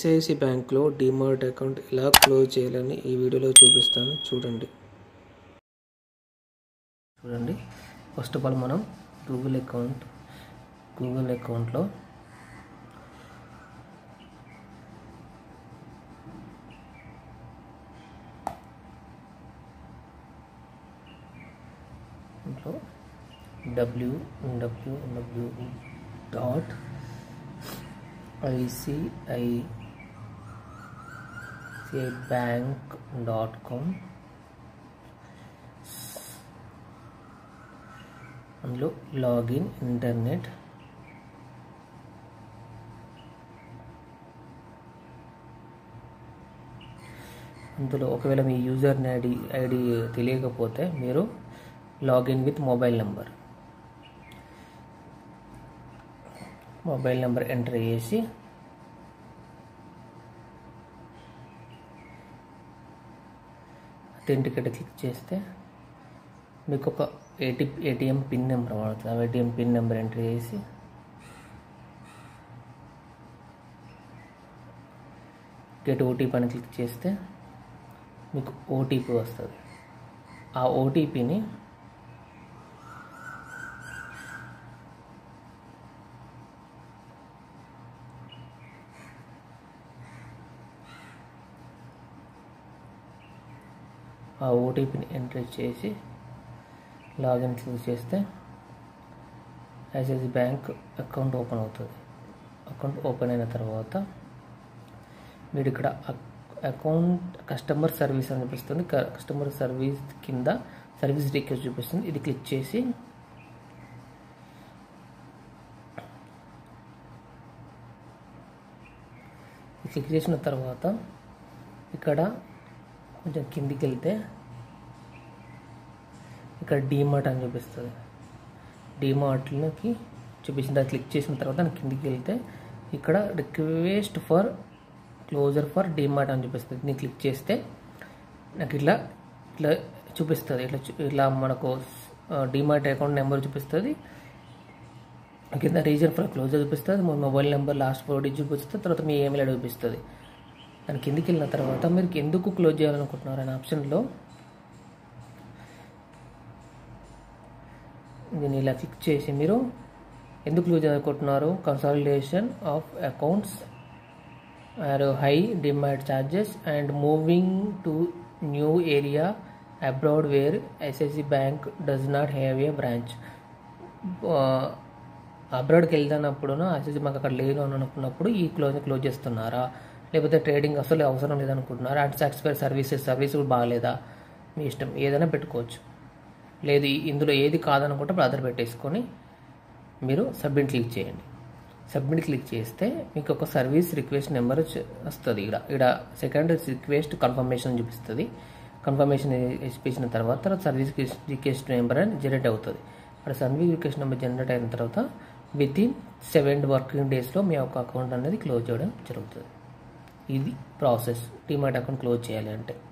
ICICI బ్యాంక్లో DMart account ఎలా close చేయాలని ఈ వీడియోలో చూపిస్తాను చూడండి చూడండి ఫస్ట్ ఆఫ్ ఆల్ మనం గూగుల్ అకౌంట్ గూగుల్ అకౌంట్లో ఇంట్లో W W W dot ICICI bank dot com అందులో లాగిన్ ఇంటర్నెట్ అందులో ఒకవేళ మీ యూజర్ ఐడి ఐడి తెలియకపోతే మీరు login with mobile number mobile number enter చేసి అథెంటికేట్ క్లిక్ చేస్తే మీకు ఒక ఏటీ ఏటీఎం పిన్ నెంబర్ పడుతుంది ఆ ఏటీఎం పిన్ నెంబర్ ఎంటర్ చేసి గెట్ ఓటీపీ అని క్లిక్ చేస్తే మీకు ఓటీపీ వస్తుంది ఆ ఓటీపీని ఆ ఓటీపీని ఎంటర్ చేసి లాగిన్ క్లిక్ చేస్తే ఐసిఐసి బ్యాంక్ అకౌంట్ ఓపెన్ అవుతుంది అకౌంట్ ఓపెన్ అయిన తర్వాత మీరు ఇక్కడ అకౌంట్ కస్టమర్ సర్వీస్ అని చూపిస్తుంది కస్టమర్ సర్వీస్ కింద సర్వీస్ రిక్వెస్ట్ చూపిస్తుంది ఇది క్లిక్ చేసి క్లిక్ చేసిన తర్వాత ఇక్కడ కొంచెం కిందికి వెళ్తే ఇక్కడ డీమార్ట్ అని చూపిస్తుంది డీమార్ట్లోకి చూపించిన క్లిక్ చేసిన తర్వాత కిందికి వెళ్తే ఇక్కడ request for closure for demat అని చూపిస్తుంది నేను క్లిక్ చేస్తే నాకు ఇట్లా ఇట్లా చూపిస్తుంది ఇట్లా ఇట్లా మనకు డీమార్ట్ అకౌంట్ నెంబర్ చూపిస్తుంది కింద రీజన్ ఫర్ క్లోజర్ చూపిస్తుంది మీ mobile number last four digit చూపిస్తుంది తర్వాత మీ ఈమెయిల్ ఐడి చూపిస్తుంది దాని కిందికి వెళ్ళిన తర్వాత మీరు ఎందుకు క్లోజ్ చేయాలనుకుంటున్నారు అనే ఆప్షన్లో దీన్ని ఇలా క్లిక్ చేసి మీరు ఎందుకు క్లోజ్ అనుకుంటున్నారు consolidation of accounts or high demand charges and moving to new area abroad where ICICI bank does not have a branch అబ్రాడ్కి వెళ్తున్నప్పుడు ఐసిఐసి బ్యాంక్ అక్కడ లేదు అని అనుకున్నప్పుడు ఈ క్లోజ్ క్లోజ్ చేస్తున్నారా లేకపోతే ట్రేడింగ్ అసలు అవసరం లేదనుకుంటున్నారా అండ్ సాటిస్ఫైడ్ సర్వీసెస్ సర్వీస్ కూడా బాగాలేదా మీ ఇష్టం ఏదైనా పెట్టుకోవచ్చు లేదు ఇందులో ఏది కాదనుకుంటే బ్రదర్ పెట్టేసుకొని మీరు సబ్మిట్ క్లిక్ చేయండి సబ్మిట్ క్లిక్ చేస్తే మీకు ఒక సర్వీస్ రిక్వెస్ట్ నెంబర్ వస్తుంది ఇక్కడ ఇక్కడ సెకండ్ రిక్వెస్ట్ కన్ఫర్మేషన్ చూపిస్తుంది కన్ఫర్మేషన్ ఇచ్చిన తర్వాత తర్వాత సర్వీస్ రిక్వెస్ట్ నెంబర్ అని జనరేట్ అవుతుంది అక్కడ సర్వీస్ రిక్వెస్ట్ నెంబర్ జనరేట్ అయిన తర్వాత విత్ ఇన్ సెవెన్ వర్కింగ్ డేస్లో మీ యొక్క అకౌంట్ అనేది క్లోజ్ చేయడం జరుగుతుంది ఇది ప్రాసెస్ డిమాట్ అకౌంట్ క్లోజ్ చేయాలి అంటే